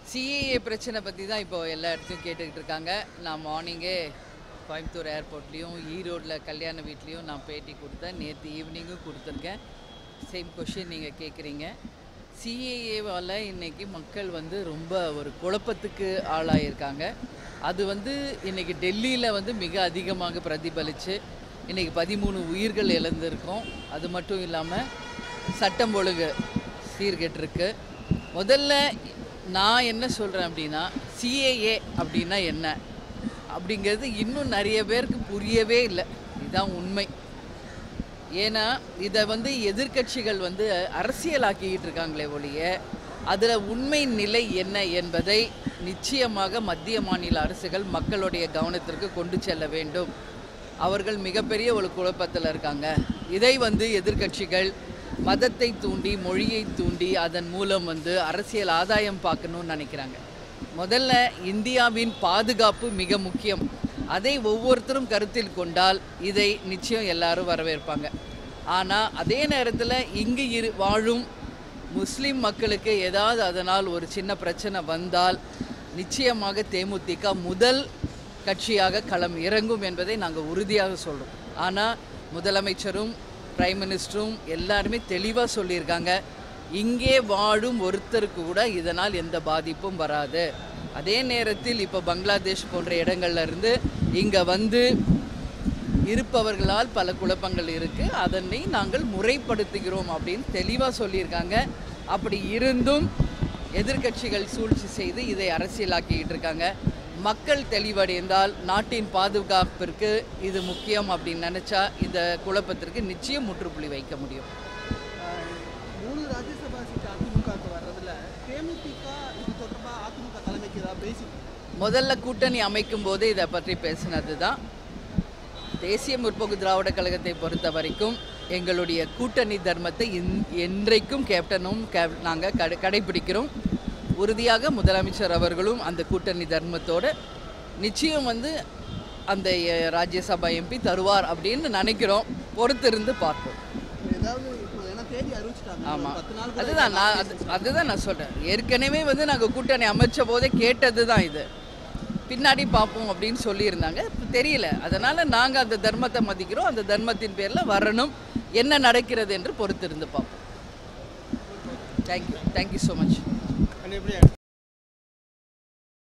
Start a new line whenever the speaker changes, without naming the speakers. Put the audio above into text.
CAA பிரச்சனை பற்றி தான் இப்போ எல்லா இடத்தையும் கேட்டுக்கிட்டு இருக்காங்க நான் மார்னிங்கே கோயம்புத்தூர் ஏர்போர்ட்லேயும் ஈரோட்டில் கல்யாண வீட்லேயும் நான் பேட்டி கொடுத்தேன் நேற்று ஈவினிங்கும் கொடுத்துருக்கேன் சேம் கொஷின் நீங்கள் கேட்குறீங்க சிஏஏவால் இன்னைக்கு மக்கள் வந்து ரொம்ப ஒரு குழப்பத்துக்கு ஆளாயிருக்காங்க அது வந்து இன்னைக்கு டெல்லியில் வந்து மிக அதிகமாக பிரதிபலித்து இன்னைக்கு பதிமூணு உயிர்கள் இழந்திருக்கோம் அது மட்டும் இல்லாமல் சட்டம் ஒழுங்கு சீர்கெட்டிருக்கு முதல்ல நான் என்ன சொல்கிறேன் அப்படின்னா சிஏஏ அப்படின்னா என்ன அப்படிங்கிறது இன்னும் நிறைய பேருக்கு புரியவே இல்லை இதுதான் உண்மை ஏன்னா இதை வந்து எதிர்க்கட்சிகள் வந்து அரசியலாக்கிக்கிட்டு இருக்காங்களே ஒழிய அதில் உண்மை நிலை என்ன என்பதை நிச்சயமாக மத்திய மாநில அரசுகள் மக்களுடைய கவனத்திற்கு கொண்டு செல்ல வேண்டும் அவர்கள் மிகப்பெரிய ஒரு குழப்பத்தில் இருக்காங்க இதை வந்து எதிர்க்கட்சிகள் மதத்தை தூண்டி மொழியை தூண்டி அதன் மூலம் வந்து அரசியல் ஆதாயம் பார்க்கணும்னு நினைக்கிறாங்க முதல்ல இந்தியாவின் பாதுகாப்பு மிக முக்கியம் அதை ஒவ்வொருத்தரும் கருத்தில் கொண்டால் இதை நிச்சயம் எல்லாரும் வரவேற்பாங்க ஆனால் அதே நேரத்தில் இங்கு இரு வாழும் முஸ்லிம் மக்களுக்கு ஏதாவது அதனால் ஒரு சின்ன பிரச்சனை வந்தால் நிச்சயமாக தேமுதிக முதல் கட்சியாக களம் இறங்கும் என்பதை நாங்கள் உறுதியாக சொல்கிறோம் ஆனால் முதலமைச்சரும் பிரைம் மினிஸ்டரும் எல்லாருமே தெளிவாக சொல்லியிருக்காங்க இங்கே வாழும் ஒருத்தருக்கு கூட இதனால் எந்த பாதிப்பும் வராது அதே நேரத்தில் இப்போ பங்களாதேஷ் போன்ற இடங்கள்ல இருந்து இங்கே வந்து இருப்பவர்களால் பல குழப்பங்கள் இருக்குது அதனை நாங்கள் முறைப்படுத்துகிறோம் அப்படின்னு தெளிவாக சொல்லியிருக்காங்க அப்படி இருந்தும் எதிர்க்கட்சிகள் சூழ்ச்சி செய்து இதை அரசியலாக்கிக்கிட்டு இருக்காங்க மக்கள் தெளிவடைந்தால் நாட்டின் பாதுகாப்பிற்கு இது முக்கியம் அப்படின்னு நினச்சா இந்த குழப்பத்திற்கு நிச்சயம் முற்றுப்புள்ளி வைக்க முடியும்
ஆஹ் மூணு ராஜ்யசபா சீட் அதிமுகவுக்கு வர்றதுல தேமுதிக இது தொடர்பாக அதிமுக தலைமைக்கு ஏதாவது பேசி
முதல்ல கூட்டணி அமைக்கும் போது இதை பற்றி பேசினது தான் தேசிய முற்போக்கு திராவிட கழகத்தை பொறுத்த வரைக்கும் எங்களுடைய கூட்டணி தர்மத்தை இன்- என்றைக்கும் கேப்டனும் கே நாங்கள் கடை கடைபிடிக்கிறோம் உறுதியாக முதலமைச்சர் அவர்களும் அந்த கூட்டணி தர்மத்தோடு நிச்சயம் வந்து அந்த அஹ், ராஜ்யசபா எம்பி தருவார் அப்படின்னு நினைக்கிறோம் பொறுத்திருந்து பார்ப்போம்
ஏதாவது இப்போ ஏன்னா தேதி அறிவிச்சிட்டாங்க ஒரு
ஆமாம்
பத்து நாள் கூட
அதுதான் நான் அது அதுதான் நான் சொல்கிறேன் ஏற்கனவே வந்து நாங்கள் கூட்டணி அமைச்ச போதே கேட்டது தான் இது பின்னாடி பார்ப்போம் அப்படின்னு சொல்லியிருந்தாங்க இப்ப தெரியல அதனால் நாங்கள் அந்த தர்மத்தை மதிக்கிறோம் அந்த தர்மத்தின் பேரில் வரணும் என்ன நடக்கிறது என்று பொறுத்திருந்து பார்ப்போம் தேங்க்யூ தேங்க்யூ ஸோ மச்
எப்படி